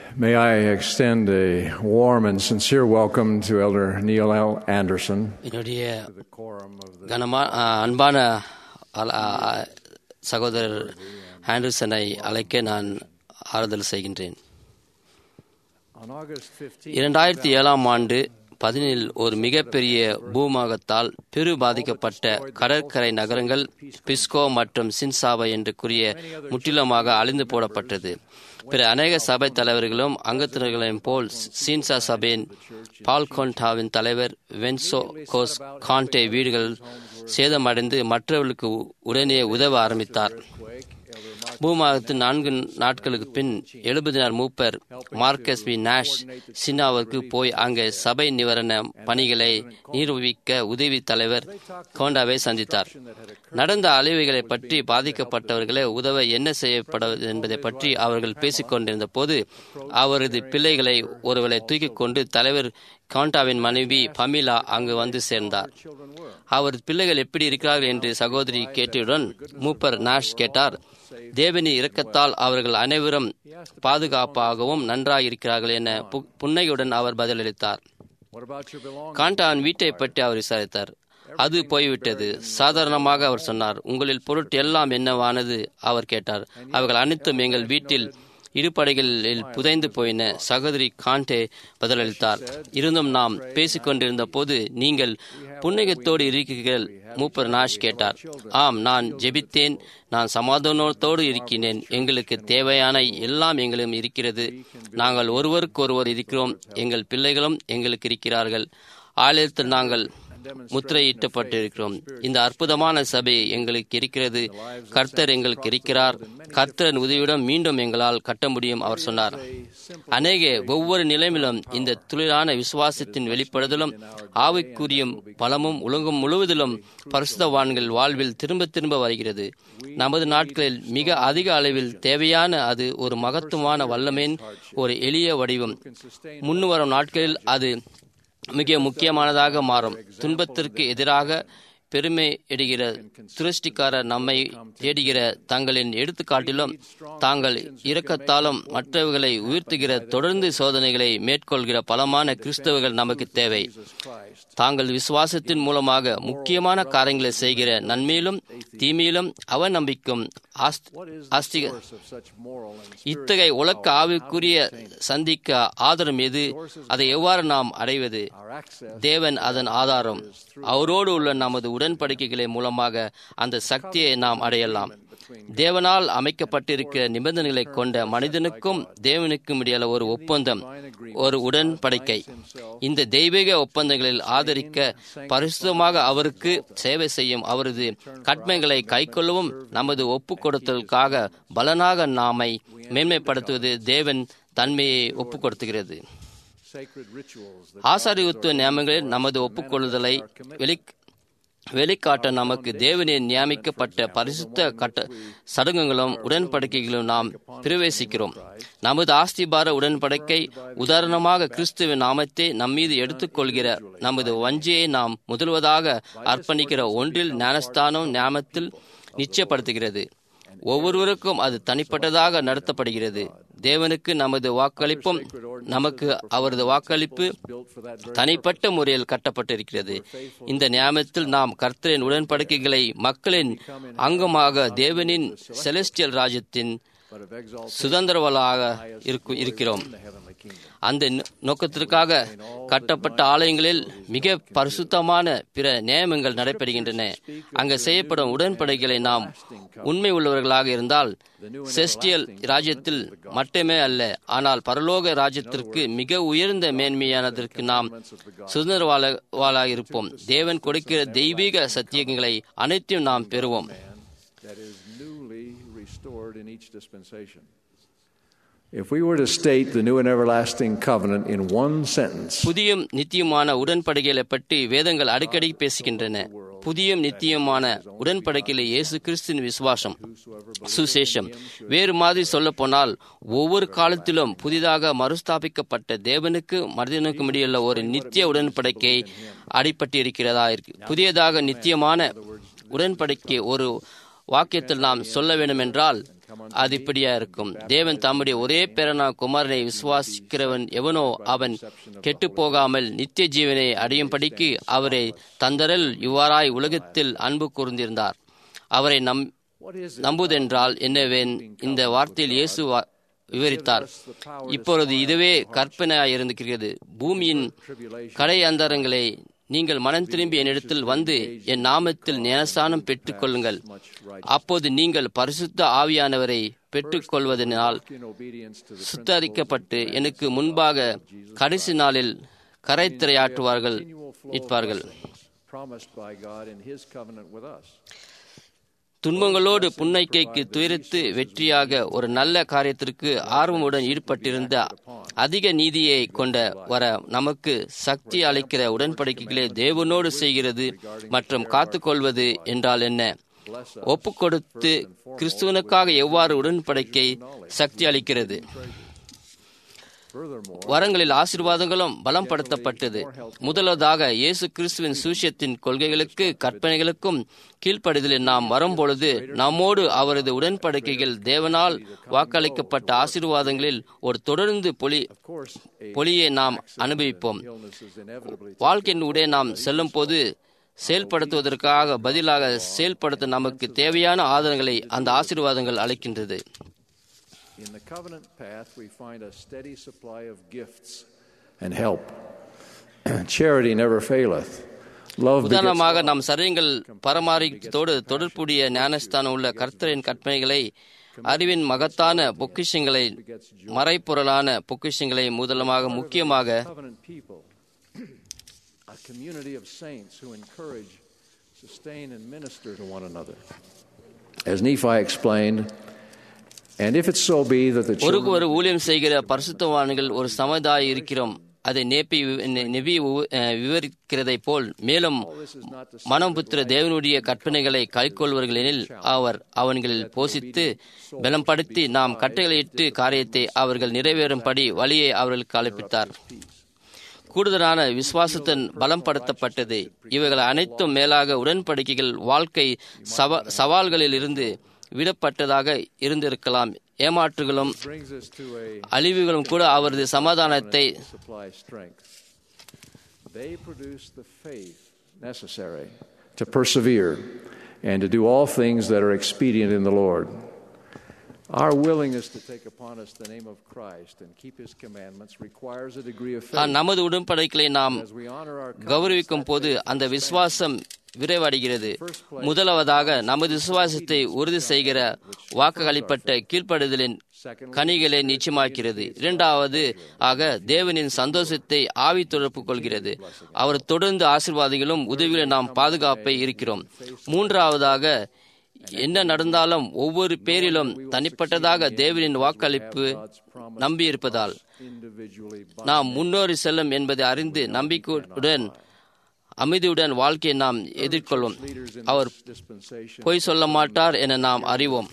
May I extend a warm and sincere welcome to Elder Neil L. Anderson, என்னுடைய the quorum of the கனமா ஆ, அன்பான அல- ஆ, ஆ, சகோதரர் ஆண்டர்சனை அழைக்க நான் ஆறுதல் செய்கின்றேன் on August 15th. இரண்டாயிரத்தி ஏழாம் ஆண்டு பதினில் ஒரு மிகப்பெரிய பூமாகத்தால் பெரு பாதிக்கப்பட்ட கடற்கரை நகரங்கள் பிஸ்கோ மற்றும் சின்சாபா என்று கூறிய முற்றிலுமாக அழிந்து போடப்பட்டது பிற அநேக சபை தலைவர்களும் அங்கத்தினர்களையும் போல் சீன்சா சபையின் பால்கோண்டாவின் தலைவர் வென்சோ கோஸ் கான்டே வீடுகள் சேதமடைந்து மற்றவர்களுக்கு உடனே உதவ ஆரம்பித்தார் பூமாகத்தின் நான்கு நாட்களுக்கு பின் எழுபதினார் மூப்பர் மார்க்கஸ் பி நாஷ் சின்னாவுக்கு போய் அங்கே சபை நிவாரண பணிகளை நிர்வகிக்க உதவி தலைவர் கோண்டாவை சந்தித்தார் நடந்த அழிவுகளை பற்றி பாதிக்கப்பட்டவர்களை உதவ என்ன செய்யப்படுவது என்பதை பற்றி அவர்கள் பேசிக் கொண்டிருந்த போது அவரது பிள்ளைகளை ஒருவரை தூக்கிக் கொண்டு தலைவர் காண்டாவின் மனைவி பமிலா அங்கு வந்து சேர்ந்தார் அவர் பிள்ளைகள் எப்படி இருக்கிறார்கள் என்று சகோதரி கேட்டவுடன் மூப்பர் நாஷ் கேட்டார் தேவனி இரக்கத்தால் அவர்கள் அனைவரும் பாதுகாப்பாகவும் நன்றாக இருக்கிறார்கள் என பு- புன்னையுடன் அவர் பதிலளித்தார் What about your belongings? காண்டாவின் வீட்டை பற்றி அவர் விசாரித்தார் அது போய்விட்டது சாதாரணமாக அவர் சொன்னார் உங்களில் பொருட்டு எல்லாம் என்னவானது அவர் கேட்டார் அவர்கள் அனைத்தும் எங்கள் வீட்டில் இருபடைகளில் புதைந்து போயின சகோதரி காண்டே பதிலளித்தார் இருந்தும் நாம் பேசிக்கொண்டிருந்த போது நீங்கள் புன்னகத்தோடு இருக்கிறீர்கள் மூப்பர் நாஷ் கேட்டார் ஆம் நான் ஜெபித்தேன் நான் சமாதானத்தோடு இருக்கிறேன் எங்களுக்கு தேவையான எல்லாம் எங்களும் இருக்கிறது நாங்கள் ஒருவருக்கொருவர் இருக்கிறோம் எங்கள் பிள்ளைகளும் எங்களுக்கு இருக்கிறார்கள் ஆலயத்தில் நாங்கள் முத்திரையிட்டப்பட்டிருக்கிறோம் இந்த அற்புதமான சபை எங்களுக்கு இருக்கிறது கர்த்தர் எங்களுக்கு இருக்கிறார் கர்த்தரின் உதவியுடன் மீண்டும் எங்களால் கட்ட முடியும் அவர் சொன்னார் அநேக ஒவ்வொரு நிலைமையிலும் இந்த துளிரான விசுவாசத்தின் வெளிப்படுதலும் ஆவிக்குரிய பலமும் உலகம் முழுவதிலும் பரிசுத்தவான்கள் வாழ்வில் திரும்ப திரும்ப வருகிறது நமது நாட்களில் மிக அதிக அளவில் தேவையான அது ஒரு மகத்துவமான வல்லமையின் ஒரு எளிய வடிவம் முன்வரும் நாட்களில் அது மிக முக்கியமானதாக மாறும் துன்பத்திற்கு எதிராக பெருமை இடுகிற துரஷ்டிக்காரர் நம்மை தேடுகிற தங்களின் எடுத்துக்காட்டிலும் தாங்கள் இரக்கத்தாலும் மற்றவர்களை உயர்த்துகிற தொடர்ந்து சோதனைகளை மேற்கொள்கிற பலமான கிறிஸ்தவர்கள் நமக்கு தேவை தாங்கள் விசுவாசத்தின் மூலமாக முக்கியமான காரியங்களை செய்கிற நன்மையிலும் தீமையிலும் அவநம்பிக்கும் ஆஸ்த்- ஆஸ்திக Source of such moral and இத்தகைய உலக்க ஆவிக்குரிய சந்திக்க ஆதாரம் எது அதை எவ்வாறு நாம் அடைவது our access தேவன் அதன் ஆதாரம் அவரோடு உள்ள நமது உடன்படிக்கைகளை மூலமாக அந்த சக்தியை நாம் அடையலாம் தேவனால் அமைக்கப்பட்டிருக்கிற நிபந்தனைகளை கொண்ட மனிதனுக்கும் தேவனுக்கும் இடையில ஒரு ஒப்பந்தம் ஒரு உடன்படிக்கை இந்த தெய்வீக ஒப்பந்தங்களில் ஆதரிக்க பரிசுத்தமாக அவருக்கு சேவை செய்யும் அவரது கட்மைகளை கைக்கொள்ளவும் நமது ஒப்பு கொடுத்தலுக்காக பலனாக நாமை மேன்மைப்படுத்துவது தேவன் தன்மையை ஒப்பு கொடுத்துகிறது sacred rituals that ஆசாரித்துவ நியமங்களில் நமது ஒப்புக்கொள்ளுதலை வெளி வெளிக்காட்ட நமக்கு தேவனின் நியமிக்கப்பட்ட பரிசுத்த கட்ட சடங்குகளும் உடன்படிக்கைகளும் நாம் பிரவேசிக்கிறோம் நமது ஆஸ்திபார உடன்படிக்கை உதாரணமாக கிறிஸ்துவின் நாமத்தை நம்மீது எடுத்துக்கொள்கிற நமது வஞ்சியை நாம் முதல்வதாக அர்ப்பணிக்கிற ஒன்றில் ஞானஸ்தானம் ஞானத்தில் நிச்சயப்படுத்துகிறது ஒவ்வொருவருக்கும் அது தனிப்பட்டதாக நடத்தப்படுகிறது தேவனுக்கு நமது வாக்களிப்பும் நமக்கு அவரது வாக்களிப்பு தனிப்பட்ட முறையில் கட்டப்பட்டிருக்கிறது இந்த நியாமத்தில் நாம் கர்த்தரின் உடன்படிக்கைகளை மக்களின் அங்கமாக தேவனின் செலஸ்டியல் ராஜ்யத்தின் but of exaltation சுதந்திரவளாக இருக்கு இருக்கிறோம் in the heavenly kingdom. அந்த நோ- நோக்கத்திற்காக கட்டப்பட்ட ஆலயங்களில் மிக பரிசுத்தமான பிற நியமங்கள் நடைபெறுகின்றன அங்கு செய்யப்படும் உடன்படிக்கைகளை நாம் உண்மை உள்ளவர்களாக இருந்தால் செஸ்டியல் ராஜ்யத்தில் மட்டுமே அல்ல ஆனால் பரலோக ராஜ்யத்திற்கு மிக உயர்ந்த மேன்மையானதற்கு நாம் சுதந்திரவாளாக இருப்போம் தேவன் கொடுக்கிற தெய்வீக சத்தியங்களை அனைத்தையும் நாம் பெறுவோம் that is newly restored in each dispensation. If we were to state the new and everlasting covenant in one sentence, புதியும் நித்தியமான உடன்படிக்கைகளை பற்றி வேதங்கள் அடிக்கடி பேசுகின்றன புதியும் நித்தியமான உடன்படிக்கையில இயேசு கிறிஸ்துவின் விசுவாசம் சுசேஷம் வேறு மாதிரி சொல்ல போனால் ஒவ்வொரு காலத்திலும் புதிதாக மறுஸ்தாபிக்கப்பட்ட தேவனுக்கு மனிதனுக்கும் இடையுள்ள ஒரு நித்திய உடன்படிக்கை அடிப்பட்டு இருக்கிறதா இருக்கு புதியதாக நித்தியமான உடன்படிக்கை ஒரு வாக்கியத்தில் நாம் சொல்ல வேண்டும் என்றால் அது இப்படியா இருக்கும் தேவன் தம்முடைய ஒரே பேரனா குமாரனை விசுவாசிக்கிறவன் எவனோ அவன் கெட்டு போகாமல் நித்திய ஜீவனை அடையும்படிக்கு அவரை தந்தரல் இவ்வாறாய் உலகத்தில் அன்பு கூர்ந்திருந்தார் அவரை நம் நம்புதென்றால் என்னவேன் இந்த வார்த்தையில் இயேசு விவரித்தார் இப்பொழுது இதுவே கற்பனையாயிருந்திருக்கிறது பூமியின் கடை அந்தரங்களை நீங்கள் மனம் திரும்பி என்னிடத்தில் வந்து என் நாமத்தில் ஞானஸ்தானம் பெற்றுக் கொள்ளுங்கள் அப்போது நீங்கள் பரிசுத்த ஆவியானவரை பெற்றுக்கொள்வதனால் சுத்தரிக்கப்பட்டு எனக்கு முன்பாக கடைசி நாளில் கரைத்திரையாற்றுவார்கள் நிற்பார்கள் துன்பங்களோடு புன்னைக்கைக்கு துயரித்து வெற்றியாக ஒரு நல்ல காரியத்திற்கு ஆர்வமுடன் ஈடுபட்டிருந்த அதிக நீதியை கொண்ட வர நமக்கு சக்தி அளிக்கிற உடன்படிக்கைகளை தேவனோடு செய்கிறது மற்றும் காத்துக்கொள்வது என்றால் என்ன ஒப்பு கொடுத்து கிறிஸ்துவனுக்காக எவ்வாறு உடன்படிக்கை சக்தி அளிக்கிறது வரங்களில் ஆசீர்வாதங்களும் பலப்படுத்தப்பட்டது முதலாவதாக இயேசு கிறிஸ்துவின் சூசியத்தின் கொள்கைகளுக்கு கற்பனைகளுக்கும் கீழ்ப்படிதலில் நாம் வரும்பொழுது நம்மோடு அவரது உடன்படிக்கைகள் தேவனால் வாக்களிக்கப்பட்ட ஆசீர்வாதங்களில் ஒரு தொடர்ந்து பொலி பொலியை நாம் அனுபவிப்போம் வாழ்க்கையின் உடைய நாம் செல்லும் போது செயல்படுத்துவதற்காக பதிலாக செயல்படுத்த நமக்கு தேவையான ஆதாரங்களை அந்த ஆசீர்வாதங்கள் அளிக்கின்றது In the covenant path, we find a steady supply of gifts and help. Charity never faileth. Love உதாரணமாக நம் சரீரங்கள் பரமாரித்தோடு தொடர்புடைய ஞானஸ்தானம் உள்ள கர்த்தரின் கற்பனைகளை அறிவின் மகத்தான பொக்கிஷங்களை மறைப்பொருளான பொக்கிஷங்களை முதலமாக முக்கியமாக a community of saints who encourage, sustain, and minister to one another. As Nephi explained, and if it so be that the ஒருக்கு ஒரு ஊழியம் செய்கிற பரிசுத்தவான்கள் ஒரு சமுதாயம் இருக்கிறோம் அதை நேப்பி நெவி விவரிக்கிறதை போல் மேலும் மனம் புத்திர தேவனுடைய கற்பனைகளை கைக்கொள்வர்களெனில் அவர் அவன்களில் போசித்து பலப்படுத்தி நாம் கட்டைகளிட்டு காரியத்தை அவர்கள் நிறைவேறும்படி வழியை அவர்களுக்கு அழைப்பித்தார் கூடுதலான விசுவாசத்தின் பலப்படுத்தப்பட்டது இவைகள் அனைத்தும் மேலாக உடன்படிக்கைகள் வாழ்க்கை சவ சவால்களில் இருந்து விடப்பட்டதாக இருந்திருக்கலாம் ஏமாற்றுகளும் அழிவுகளும் கூட அவரது சமாதானத்தை necessary to persevere and to do all things that are expedient in the Lord. Our willingness to take upon us the name of Christ and keep His commandments requires a degree of faith. நமது உடன்படிக்கைகளை நாம் கௌரவிக்கும் போது அந்த விசுவாசம் விரைவடைகிறது முதலாவதாக நமது விசுவாசத்தை உறுதி செய்கிற வாக்குகளிப்பட்ட கீழ்ப்படுதலின் கனிகளை நிச்சயமாக்கிறது இரண்டாவது ஆக தேவனின் சந்தோஷத்தை ஆவி தொடர்பு கொள்கிறது அவர் தொடர்ந்து ஆசிர்வாதங்களும் உதவிகளும் நாம் பாதுகாப்பை இருக்கிறோம் மூன்றாவதாக என்ன நடந்தாலும் ஒவ்வொரு பேரிலும் தனிப்பட்டதாக தேவனின் வாக்களிப்பு நம்பியிருப்பதால் நாம் முன்னோறி செல்லும் என்பதை அறிந்து நம்பிக்கையுடன் அமைதியுடன் வாழ்க்கையை நாம் எதிர்கொள்வோம் அவர் பொய் சொல்ல மாட்டார் என நாம் அறிவோம்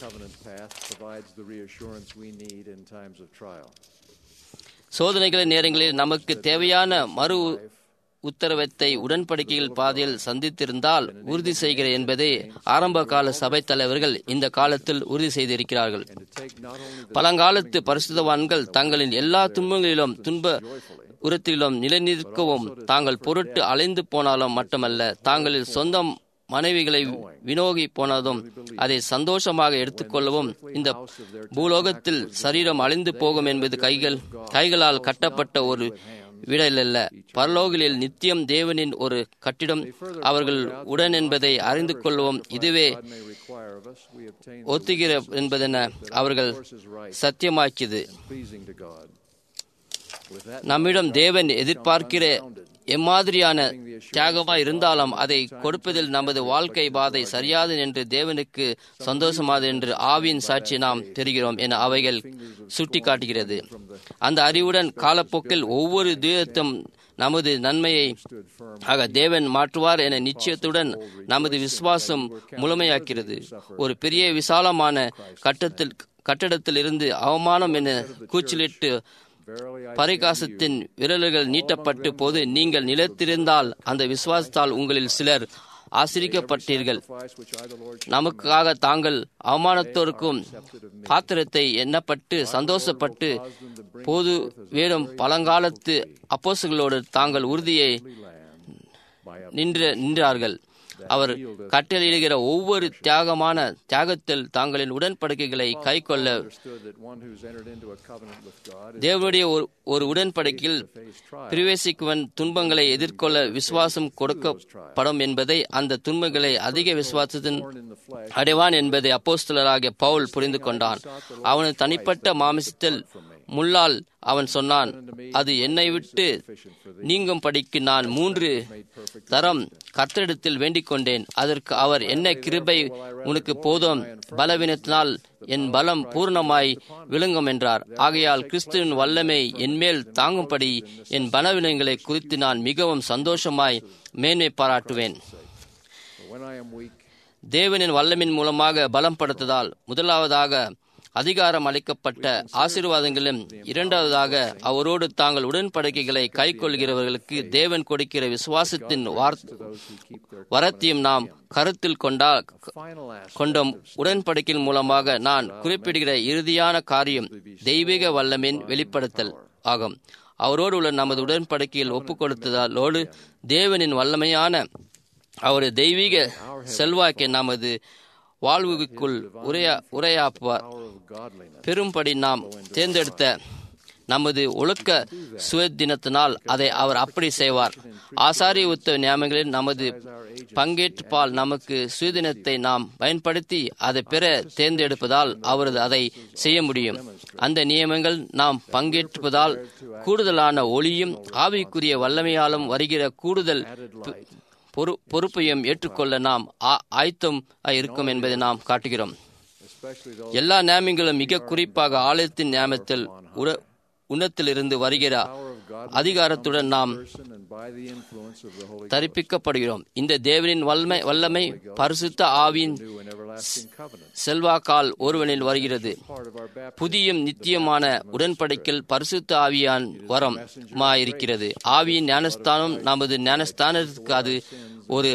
சோதனைகளின் நேரங்களில் நமக்கு தேவையான மறு உத்தரவத்தை உடன்படிக்கைகள் பாதையில் சந்தித்திருந்தால் உறுதி செய்கிற என்பதை ஆரம்ப கால சபை தலைவர்கள் இந்த காலத்தில் உறுதி செய்திருக்கிறார்கள் பழங்காலத்து பரிசுத்தவான்கள் தங்களின் எல்லா துன்பங்களிலும் துன்ப உரத்திலும் நிலைநிற்கவும் தாங்கள் பொருட்டு அலைந்து போனாலும் மட்டுமல்ல தாங்களில் சொந்தம் மனைவிகளை வினோகி போனதும் அதை சந்தோஷமாக எடுத்துக்கொள்ளவும் இந்த பூலோகத்தில் சரீரம் அழிந்து போகும் என்பது கைகள் கைகளால் கட்டப்பட்ட ஒரு விடலல்ல பரலோகிலில் நித்தியம் தேவனின் ஒரு கட்டிடம் அவர்கள் உடன் என்பதை அறிந்து கொள்வோம் இதுவே ஒத்துகிற என்பதென அவர்கள் சத்தியமாக்கியது நம்மிடம் தேவன் எதிர்பார்க்கிற எம்மாதிரியான தியாகமாய் இருந்தாலும் அதை கொடுப்பதில் நமது வாழ்க்கை பாதை சரியாது என்று தேவனுக்கு சந்தோஷமாது என்று ஆவியின் சாட்சி நாம் தெரிகிறோம் என அவைகள் சுட்டி காட்டுகிறது அந்த அறிவுடன் காலப்போக்கில் ஒவ்வொரு தீரத்தும் நமது நன்மையை ஆக தேவன் மாற்றுவார் என நிச்சயத்துடன் நமது விசுவாசம் முழுமையாக்கிறது ஒரு பெரிய விசாலமான கட்டத்தில் கட்டடத்தில் இருந்து அவமானம் என கூச்சலிட்டு பரிகாசத்தின் விரல்கள் நீட்டப்பட்டு போது நீங்கள் நிலத்திருந்தால் அந்த விசுவாசத்தால் உங்களில் சிலர் ஆசிரிக்கப்பட்டீர்கள் sacrifice which I, the Lord, நமக்காக தாங்கள் அவமானத்தோருக்கும் பாத்திரத்தை எண்ணப்பட்டு சந்தோஷப்பட்டு போது வேடும் பழங்காலத்து அப்போசுகளோடு தாங்கள் உறுதியை by a நின்று நின்றார்கள் அவர் கட்டளையிடுகிற ஒவ்வொரு தியாகமான தியாகத்தில் தங்களின் உடன்படிக்கைகளை கைக்கொள்ள understood that one who's entered into a covenant with God is தேவனுடைய ஒரு- ஒரு உடன்படிக்கையில் face trial. பிரவேசிக்குவன் துன்பங்களை எதிர்கொள்ள விசுவாசம் கொடுக்கப்படும் என்பதை அந்த துன்பங்களை அதிக விசுவாசத்தின் Born in the flesh, அடைவான் என்பதை அப்போஸ்தலராகிய பவுல் புரிந்து கொண்டான் அவனது தனிப்பட்ட மாமிசத்தில் முள்ளால் அவன் சொன்னான் அது என்னை விட்டு நீங்கும் படிக்கு நான் மூன்று தரம் கர்த்தரிடத்தில் வேண்டிக் கொண்டேன் அதற்கு அவர் என்ன கிருபை உனக்கு போதும் பலவீனத்தினால் என் பலம் பூர்ணமாய் விளங்கும் என்றார் ஆகையால் கிறிஸ்துவின் வல்லமை என்மேல் தாங்கும்படி என் பலவீனங்களை குறித்து நான் மிகவும் சந்தோஷமாய் மேன்மை பாராட்டுவேன் but when I am weak, தேவனின் வல்லமின் மூலமாக பலம் படுத்ததால் முதலாவதாக அதிகாரம் அளிக்கப்பட்ட ஆசீர்வாதங்களும் இரண்டாவதாக அவரோடு தாங்கள் உடன்படிக்கைகளை கைக்கொள்கிறவர்களுக்கு தேவன் கொடுக்கிற விசுவாசத்தின் வார்த் வரத்தையும் நாம் கருத்தில் கொண்டா final aspect கொண்ட உடன்படிக்கையின் மூலமாக நான் குறிப்பிடுகிற இறுதியான காரியம் தெய்வீக வல்லமின் வெளிப்படுத்தல் ஆகும் அவரோடு உள்ள நமது உடன்படிக்கையில் ஒப்புக் கொடுத்ததாலோடு தேவனின் வல்லமையான அவரது தெய்வீக செல்வாக்கை நமது வாழ்வுக்குள் உரையா உரையாப்புவார் power of godliness. பெரும்படி நாம் தேர்ந்தெடுத்த நமது ஒழுக்க சுயத்தினத்தினால் அதை அவர் அப்படி செய்வார் ஆசாரிய உத்த நியமங்களில் நமது பங்கேற்பால் நமக்கு சுயதினத்தை நாம் பயன்படுத்தி அதை பெற தேர்ந்தெடுப்பதால் அவரது அதை செய்ய முடியும் அந்த நியமங்கள் நாம் பங்கேற்பதால் கூடுதலான ஒளியும் ஆவிக்குரிய வல்லமையாலும் வருகிற கூடுதல் பொ- பொறு- பொறுப்பையும் ஏற்றுக்கொள்ள நாம் ஆ- ஆயத்தம் இருக்கும் என்பதை நாம் காட்டுகிறோம் Especially those எல்லா நியமங்களும் மிக குறிப்பாக ஆலயத்தின் நியமத்தில் உர- உன்னத்திலிருந்து வருகிற power of God அதிகாரத்துடன் நாம் person and by the influence of the Holy தரிப்பிக்கப்படுகிறோம் இந்த தேவனின் வல்லமை வல்லமை பரிசுத்த ஆவியின் New and everlasting covenant. செல்வாக்கால் ஒருவனில் வருகிறது Part of our baptism. புதியும் நித்தியமான உடன்படிக்கையில் பரிசுத்த ஆவியான் வரம் இருக்கிறது ஆவியின் ஞானஸ்தானம் நமது ஞானஸ்தானத்திற்கு அது ஒரு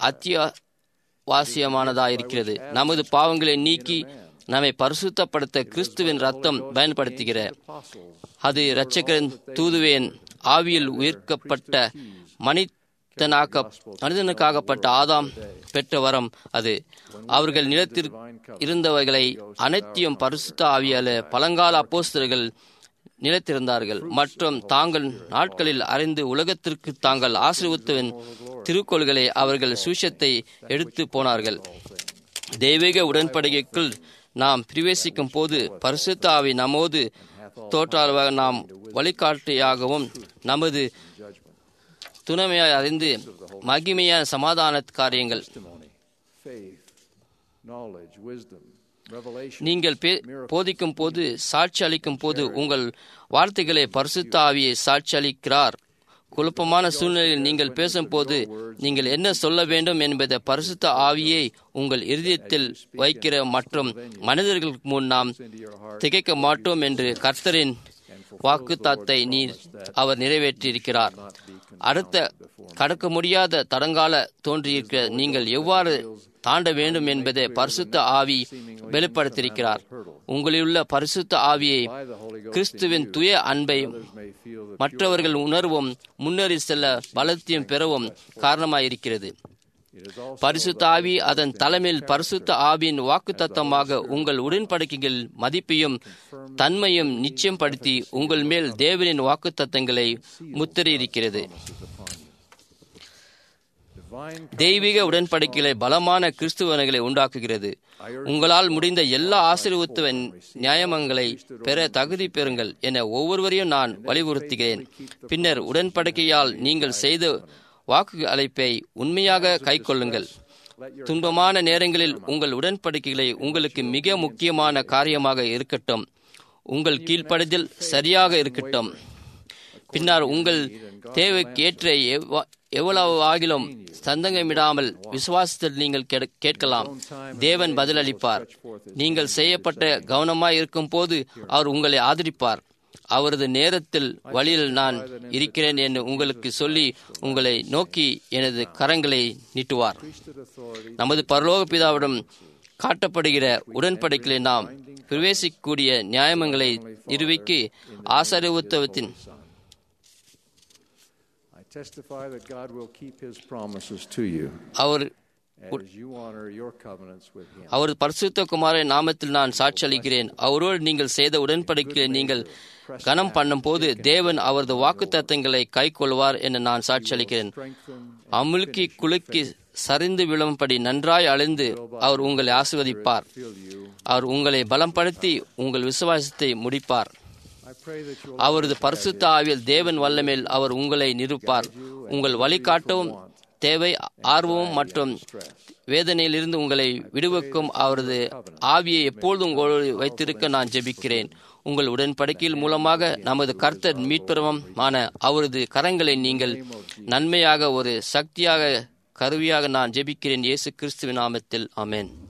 அத்தியாவசியமானதாக இருக்கிறது நமது பாவங்களை நீக்கி நம்மை பரிசுத்தப்படுத்த கிறிஸ்துவின் ரத்தம் பயன்படுத்துகிற அது இரட்சகரின் தூதுவேன் ஆவியில் உயிர்க்கப்பட்ட மனிதனாக்க மனிதனுக்காகப்பட்ட ஆதாம் பெற்ற வரம் அது அவர்கள் நிலத்தில் இருந்தவைகளை அனைத்தையும் பரிசுத்த ஆவியால பழங்கால அப்போஸ்தலர்கள் நிலைத்திருந்தார்கள் மற்றும் தாங்கள் நாட்களில் அறிந்து உலகத்திற்கு தாங்கள் ஆசிர்வத்துவின் திருக்கோள்களை அவர்கள் சூஷத்தை எடுத்து போனார்கள் தெய்வீக உடன்படிக்கைக்குள் நாம் பிரவேசிக்கும் போது பரிசுத்த ஆவி நம்மோது தோற்றாக நாம் வழிகாட்டியாகவும் நமது துணைமையாய் அறிந்து மகிமையான சமாதான காரியங்கள் Testimony, faith, knowledge, wisdom, revelation. நீங்கள் பே- போதிக்கும் போது சாட்சி அளிக்கும் போது உங்கள் வார்த்தைகளை பரிசுத்த ஆவியை சாட்சி அளிக்கிறார் குழப்பமான சூழ்நிலையில் நீங்கள் பேசும்போது நீங்கள் என்ன சொல்ல வேண்டும் என்பதை பரிசுத்த ஆவியை உங்கள் இருதயத்தில் வைக்கிற மற்றும் மனிதர்களுக்கு முன் நாம் திகைக்க மாட்டோம் என்று கர்த்தரின் வாக்குத்தாத்தை நீர் அவர் நிறைவேற்றியிருக்கிறார் அடுத்த கடக்க முடியாத தடங்கால தோன்றியிருக்கிற நீங்கள் எவ்வாறு தாண்ட வேண்டும் என்பதை பரிசுத்த ஆவி வெளிப்படுத்தியிருக்கிறார் உங்களிலுள்ள பரிசுத்த ஆவியை கிறிஸ்துவின் துய அன்பை May feel that மற்றவர்கள் உணர்வும் முன்னேறி செல்ல பலத்தையும் பெறவும் காரணமாயிருக்கிறது it is also பரிசுத்த ஆவி அதன் தலைமையில் பரிசுத்த ஆவியின் வாக்குத்தத்தமாக உங்கள் உடன்படிக்கைகள் மதிப்பையும் தன்மையும் நிச்சயம் படுத்தி உங்கள் மேல் தேவனின் வாக்குத்தத்தங்களை முத்திரையிருக்கிறது divine தெய்வீக உடன்படிக்கைகளை பலமான கிறிஸ்துவனைகளை உண்டாக்குகிறது உங்களால் முடிந்த எல்லா ஆசீர்வத்துவ நியாயமங்களை பெற தகுதி பெறுங்கள் என ஒவ்வொருவரையும் நான் வலியுறுத்துகிறேன் பின்னர் உடன்படிக்கையால் நீங்கள் செய்த வாக்கு அழைப்பை உண்மையாக கைக்கொள்ளுங்கள் துன்பமான நேரங்களில் உங்கள் உடன்படிக்கைகளை உங்களுக்கு மிக முக்கியமான காரியமாக இருக்கட்டும் உங்கள் கீழ்ப்படிதல் சரியாக இருக்கட்டும் பின்னர் உங்கள் தேவைக்கு ஏற்ற எவ்வ- எவ்வளவு ஆகிலும் சந்தங்கமிடாமல் விசுவாசத்தில் நீங்கள் கே- கேட்கலாம் தேவன் பதிலளிப்பார் நீங்கள் செய்யப்பட்ட கவனமாய் இருக்கும் போது அவர் உங்களை ஆதரிப்பார் அவரது நேரத்தில் வழியில் நான் இருக்கிறேன் என்று உங்களுக்கு சொல்லி உங்களை நோக்கி எனது கரங்களை நீட்டுவார் priesthood authority நமது பரலோக பிதாவிடம் காட்டப்படுகிற உடன்படிக்கையை நாம் பிரவேசிக்கக்கூடிய நியாயமங்களை நிரூபிக்கு ஆசாரிய உத்தவத்தின் I testify that God will keep his promises to you our as you honor your covenants with him. அவர் பரிசுத்த குமாரின் நாமத்தில் நான் சாட்சி அளிக்கிறேன் அவரோடு நீங்கள் செய்த உடன்படிக்கையை நீங்கள் கனம் பண்ணும் போது தேவன் அவரது வாக்கு தத்தங்களை கை கொள்வார் என நான் சாட்சி அளிக்கிறேன் Strengthen அமுல்கி குலுக்கி சரிந்து விழும்படி நன்றாய் அழிந்து அவர் உங்களை ஆசிர்வதிப்பார் fill you. அவர் உங்களை பலப்படுத்தி உங்கள் விசுவாசத்தை முடிப்பார் I pray that you'll அவரது பரிசுத்த ஆவியில் தேவன் வல்லமேல் அவர் உங்களை நிறுப்பார் உங்கள் வழிகாட்டவும் தேவை ஆர்வமும் மற்றும் வேதனையிலிருந்து உங்களை விடுவிக்கும் அவரது ஆவியை எப்பொழுதும் உங்களோடு வைத்திருக்க நான் ஜெபிக்கிறேன் உங்கள் உடன்படிக்கையில் மூலமாக நமது கர்த்தர் மீட்பெறமான அவரது கரங்களை நீங்கள் நன்மையாக ஒரு சக்தியாக கருவியாக நான் ஜெபிக்கிறேன் இயேசு கிறிஸ்துவின் நாமத்தில் ஆமென்